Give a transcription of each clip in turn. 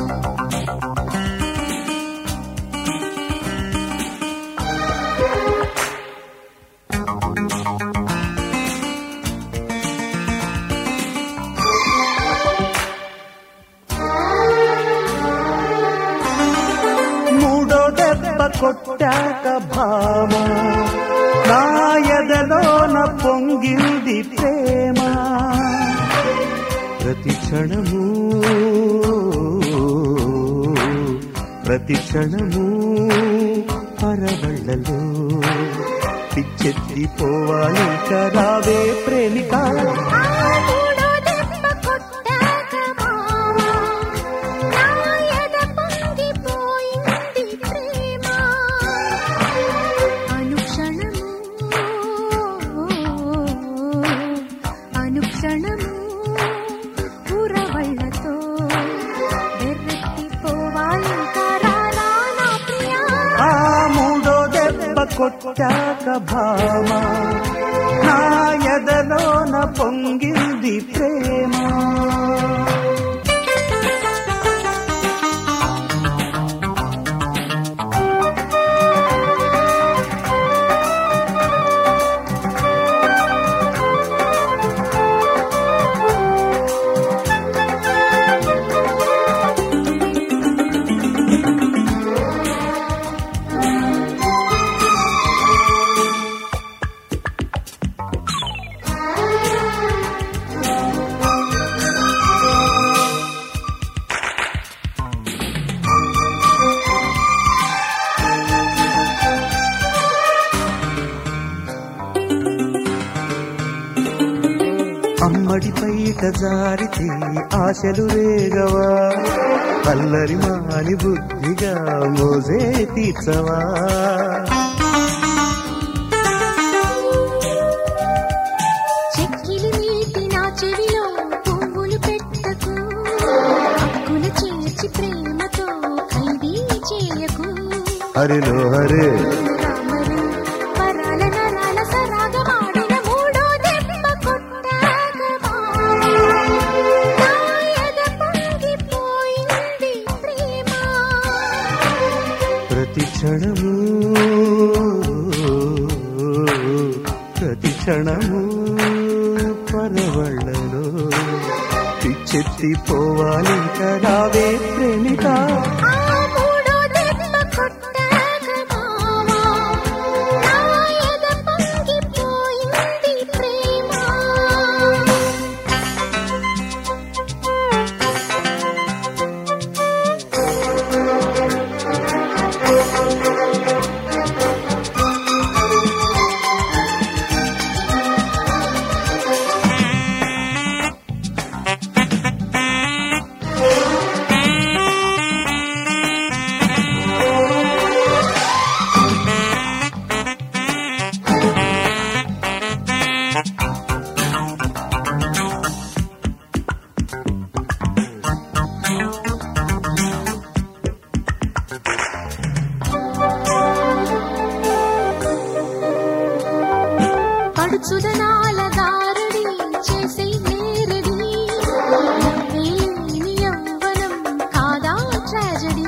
మూడో దెబ్బ కొట్టాక భామ నా ఎదలోన పొంగింది ప్రేమ ప్రతి క్షణము ప్రతి క్షణము పరవళ్ళలో పిచ్చెత్తిపోవాలి రావే ప్రేమిక ఆ మూడో దెబ్బ కొట్టాక మావా నా ఎద పొంగిపోయింది ప్రేమ అనుక్షణము అనుక్షణము ఊరవళ్ళతో వెర్రెత్తిపోవాలి కరారా నా ప్రియా ఆ మూడో దెబ్బ కొట్టాక భామ నా ఎదలోన పొంగింది ప్రేమ అమ్మడి పైట జారితే ఆశలు రేగవా అల్లరి మాని బుద్ధిగా మోజే తీర్చవా చెక్కిలి మీటి నా చెవిలో పువ్వులు పెట్టకు హక్కున చేర్చి ప్రేమతో ఖైదీ చేయకు హరిలో హరే రామరు పరాల నరాల సరాగమాడిన మూడో దెబ్బ కొట్టాక మావా. నా ఎద పొంగిపోయింది ప్రేమ ప్రతి క్షణము ప్రతి క్షణము పరవళ్ళలో పిచ్చెత్తిపోవాలి రావే ప్రేమిక ఆ మూడో దెబ్బ కొట్టాక మావా. నా ఎద పొంగిపోయింది ప్రేమ పడుచుదనాల దారుడి చేసే నేరడి వేలేని యవ్వనం కాదా ట్రాజడీ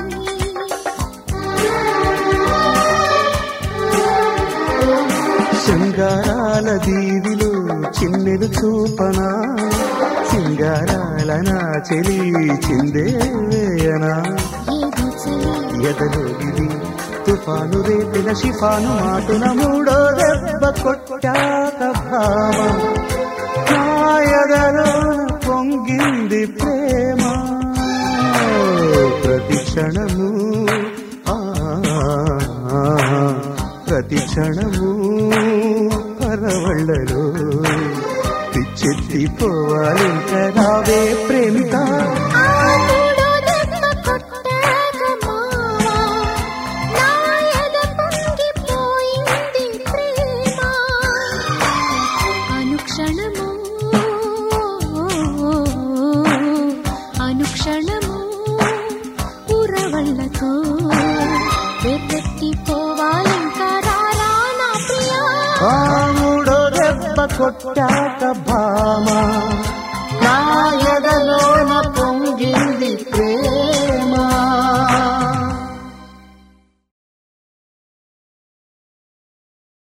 శృంగారాల దీవిలో చిన్నెలు చూపనా సింగారాల నా చెలి చిందేయనా ఏదో చలి ఎదలో ఇది తుఫాను రేపిన షిఫాను మాటున మూడో దెబ్బ కొట్టాక భామ నా ఎదలో పొంగింది ప్రేమ ప్రతి క్షణము ఆ, ప్రతి క్షణము పరవళ్ళలో పిచ్చెత్తిపోవాలి రావే ప్రేమిక ఆ మూడో దెబ్బ కొట్టాక మావా. నా ఎద పొంగిపోయింది ప్రేమ అనుక్షణము అనుక్షణము ఉరవళ్ళతో వెతెత్తిపోవాలింకా రారా నా ప్రియా ఆ మూడో దెబ్బ కొట్టాక భామ నా ఎదలో